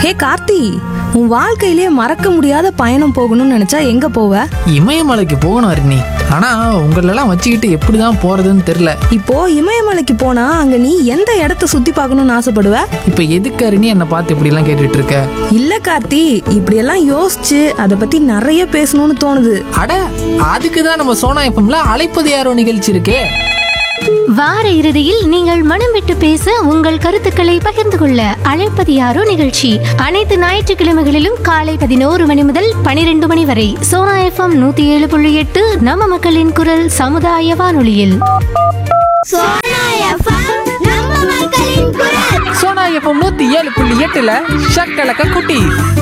ஹே கார்த்தி உன் வாழ்க்கையிலே மறக்க முடியாத பயணம் போகணும்னு நினைச்சா எங்க போவ இமயமலைக்கு போகணும் அருணி ஆனா உங்களெல்லாம் வச்சுக்கிட்டு எப்படி தான் போறதுன்னு தெரியல இப்போ இமயமலைக்கு போனா அங்க நீ எந்த இடத்த சுத்தி பார்க்கணும்னு ஆசைப்படுவ இப்ப எதுக்கு அருணி என்னை பார்த்து இப்படி எல்லாம் கேட்டுட்டு இருக்க இல்ல கார்த்தி இப்படியெல்லாம் யோசிச்சு அதை பத்தி நிறைய பேசணும்னு தோணுது அட அதுக்கு தான் நம்ம சோனா எஃப்எம்ல அழைப்பது யாரோ நிகழ்ச்சி இருக்கே வார இறுதியில் நீங்கள் மனம் விட்டு பேச உங்கள் கருத்துக்களை பகிர்ந்து கொள்ள அழைப்பது யாரோ நிகழ்ச்சி அனைத்து ஞாயிற்றுக்கிழமைகளிலும் காலை பதினோரு மணி முதல் பனிரெண்டு மணி வரை சோனா எஃப்எம் நூத்தி ஏழு புள்ளி எட்டு நம்ம மக்களின் குரல் சமுதாய வானொலியில் சோனா எஃப்எம் நூத்தி ஏழு புள்ளி எட்டுல ஷக்கலக்க குட்டி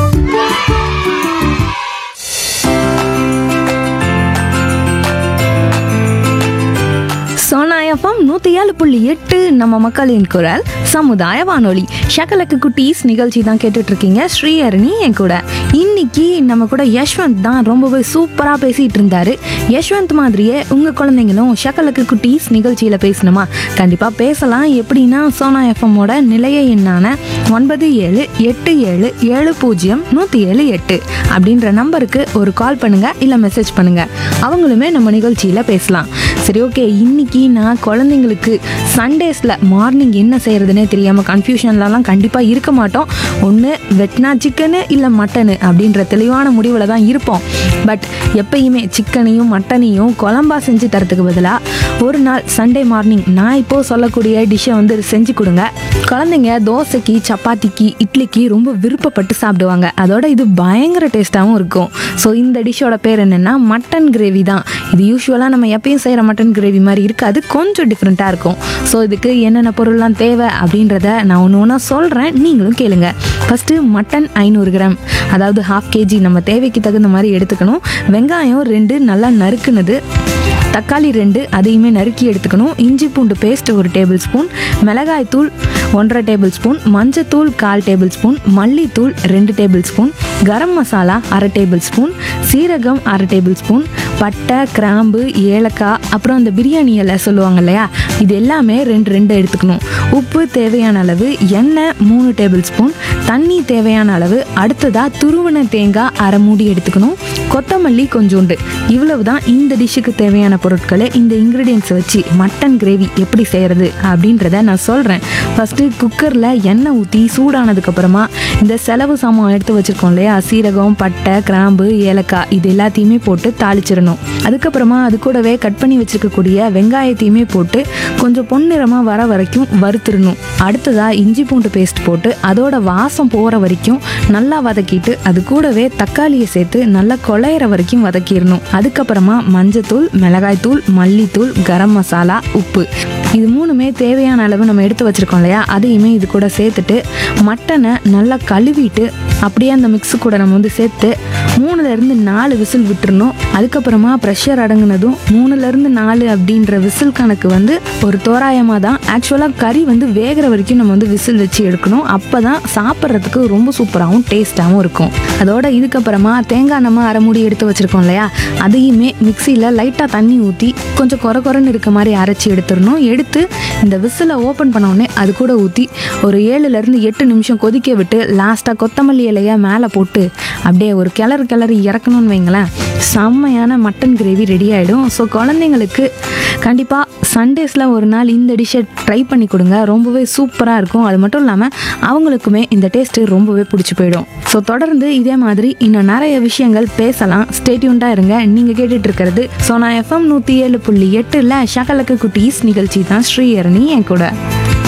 சோனா எஃப்எம் நூத்தி ஏழு புள்ளி எட்டு நம்ம மக்களின் குரல் சமுதாய வானொலி ஷக்கலக்கு குட்டீஸ் நிகழ்ச்சி தான் கேட்டுட்டு இருக்கீங்க ஸ்ரீஹரணி என் கூட இன்னைக்கு நம்ம கூட யஷ்வந்த் தான் ரொம்பவே சூப்பரா பேசிட்டு இருந்தாரு யஷ்வந்த் மாதிரியே உங்க குழந்தைங்களும் ஷக்கலக்கு குட்டீஸ் நிகழ்ச்சியில பேசணுமா கண்டிப்பா பேசலாம் எப்படின்னா சோனா எஃப்எம்மோட நிலைய எண்ணான ஒன்பது ஏழு எட்டு ஏழு ஏழு பூஜ்ஜியம் நூத்தி ஏழு எட்டு அப்படின்ற நம்பருக்கு ஒரு கால் பண்ணுங்க இல்ல மெசேஜ் பண்ணுங்க அவங்களுமே நம்ம நிகழ்ச்சியில பேசலாம் சரி ஓகே இன்னைக்கு நான் குழந்தைங்களுக்கு சண்டேஸில் மார்னிங் என்ன செய்யறதுனே தெரியாமல் கன்ஃபியூஷன்லலாம் கண்டிப்பாக இருக்க மாட்டோம் ஒன்று வெட்னா சிக்கனு இல்லை மட்டனு அப்படின்ற தெளிவான முடிவில் தான் இருப்போம் பட் எப்பயுமே சிக்கனையும் மட்டனையும் குழம்பா செஞ்சு தரத்துக்கு பதிலாக ஒரு நாள் சண்டே மார்னிங் நான் இப்போது சொல்லக்கூடிய டிஷ்ஷை வந்து செஞ்சு கொடுங்க குழந்தைங்க தோசைக்கு சப்பாத்திக்கு இட்லிக்கு ரொம்ப விருப்பப்பட்டு சாப்பிடுவாங்க அதோட இது பயங்கர டேஸ்ட்டாகவும் இருக்கும் ஸோ இந்த டிஷ்ஷோட பேர் என்னென்னா மட்டன் கிரேவி தான் இது யூஸ்வலாக நம்ம எப்பயும் செய்கிற மட்டன் கிரேவி மாதிரி இருக்காது கொஞ்சம் டிஃப்ரெண்ட்டாக இருக்கும் ஸோ இதுக்கு என்னென்ன பொருள்லாம் தேவை அப்படின்றத நான் ஒன்று ஒன்றா சொல்கிறேன் நீங்களும் கேளுங்க ஃபஸ்ட்டு மட்டன் ஐநூறு கிராம் அதாவது ஹாஃப் கேஜி நம்ம தேவைக்கு தகுந்த மாதிரி எடுத்துக்கணும் வெங்காயம் ரெண்டு நல்லா நறுக்குனது தக்காளி ரெண்டு அதையுமே நறுக்கி எடுத்துக்கணும் இஞ்சி பூண்டு பேஸ்ட் ஒரு டேபிள் ஸ்பூன் மிளகாய் தூள் ஒன்றரை டேபிள் ஸ்பூன் மஞ்சத்தூள் கால் டேபிள் ஸ்பூன் மல்லித்தூள் ரெண்டு டேபிள் ஸ்பூன் கரம் மசாலா அரை டேபிள் ஸ்பூன் சீரகம் அரை டேபிள் ஸ்பூன் பட்டை கிராம்பு ஏலக்காய் அப்புறம் அந்த பிரியாணி இலை சொல்லுவாங்க இல்லையா இது எல்லாமே ரெண்டு ரெண்டு எடுத்துக்கணும் உப்பு தேவையான அளவு எண்ணெய் மூணு டேபிள் ஸ்பூன் தண்ணி தேவையான அளவு அடுத்ததாக துருவன தேங்காய் அரை மூடி எடுத்துக்கணும் கொத்தமல்லி கொஞ்சோண்டு இவ்வளவு தான் இந்த டிஷ்ஷுக்கு தேவையான பொருட்களை இந்த இன்க்ரீடியன்ஸை வச்சு மட்டன் கிரேவி எப்படி செய்கிறது அப்படின்றத நான் சொல்கிறேன் ஃபஸ்ட்டு குக்கரில் எண்ணெய் ஊற்றி சூடானதுக்கப்புறமா இந்த செலவு சாமான் எடுத்து வச்சுருக்கோம் இல்லையா சீரகம் பட்டை கிராம்பு ஏலக்காய் இது எல்லாத்தையுமே போட்டு தாளிச்சிடணும் அதுக்கப்புறமா அது கூடவே கட் பண்ணி வச்சுருக்கக்கூடிய வெங்காயத்தையுமே போட்டு கொஞ்சம் பொன்னிறமாக வர வரைக்கும் வறுத்துடணும் அடுத்ததாக இஞ்சி பூண்டு பேஸ்ட் போட்டு அதோட வாசம் போகிற வரைக்கும் நல்லா வதக்கிட்டு அது கூடவே தக்காளியை சேர்த்து நல்லா குழையிற வரைக்கும் வதக்கிடணும் அதுக்கப்புறமா மஞ்சத்தூள் மிளகாய்த்தூள் மல்லித்தூள் கரம் மசாலா உப்பு இது மூணுமே தேவையான அளவு நம்ம எடுத்து வச்சிருக்கோம் இல்லையா அதையுமே இது கூட சேர்த்துட்டு மட்டனை நல்லா கழுவிட்டு அப்படியே அந்த மிக்ஸு கூட நம்ம வந்து சேர்த்து மூணுலேருந்து நாலு விசில் விட்டுறணும் அதுக்கப்புறமா ப்ரெஷர் அடங்குனதும் மூணுலேருந்து நாலு அப்படின்ற விசில் கணக்கு வந்து ஒரு தோராயமாக தான் ஆக்சுவலாக கறி வந்து வேகிற வரைக்கும் நம்ம வந்து விசில் வச்சு எடுக்கணும் அப்போ தான் சாப்பிட்றதுக்கு ரொம்ப சூப்பராகவும் டேஸ்ட்டாகவும் இருக்கும் அதோட இதுக்கப்புறமா தேங்காய் நம்ம அரை மூடி எடுத்து வச்சுருக்கோம் இல்லையா அதையுமே மிக்சியில் லைட்டாக தண்ணி ஊற்றி கொஞ்சம் குறை குறைன்னு இருக்க மாதிரி அரைச்சி எடுத்துடணும் எடுத்து இந்த விசிலை ஓப்பன் பண்ண உடனே அது கூட ஊற்றி ஒரு ஏழுலேருந்து எட்டு நிமிஷம் கொதிக்க விட்டு லாஸ்ட்டாக கொத்தமல்லி இலையை மேலே போட்டு அப்படியே ஒரு கிளறு கிளறி இறக்கணும்னு வைங்களேன் செம்மையான மட்டன் கிரேவி ரெடி ஆகிடும் ஸோ குழந்தைங்களுக்கு கண்டிப்பாக சண்டேஸில் ஒரு நாள் இந்த டிஷ்ஷை ட்ரை பண்ணி கொடுங்க ரொம்பவே சூப்பராக இருக்கும் அது மட்டும் இல்லாமல் அவங்களுக்குமே இந்த டேஸ்ட்டு ரொம்பவே பிடிச்சி போயிடும் ஸோ தொடர்ந்து இதே மாதிரி இன்னும் நிறைய விஷயங்கள் பேசலாம் ஸ்டேட்யூண்டாக இருங்க நீங்கள் கேட்டுட்டு இருக்கிறது சோனா எஃப்எம் நூற்றி ஏழு புள்ளி எட்டில் ஷகலக்கு குட்டீஸ் நிகழ்ச்சி தான் ஸ்ரீஹரணி என் கூட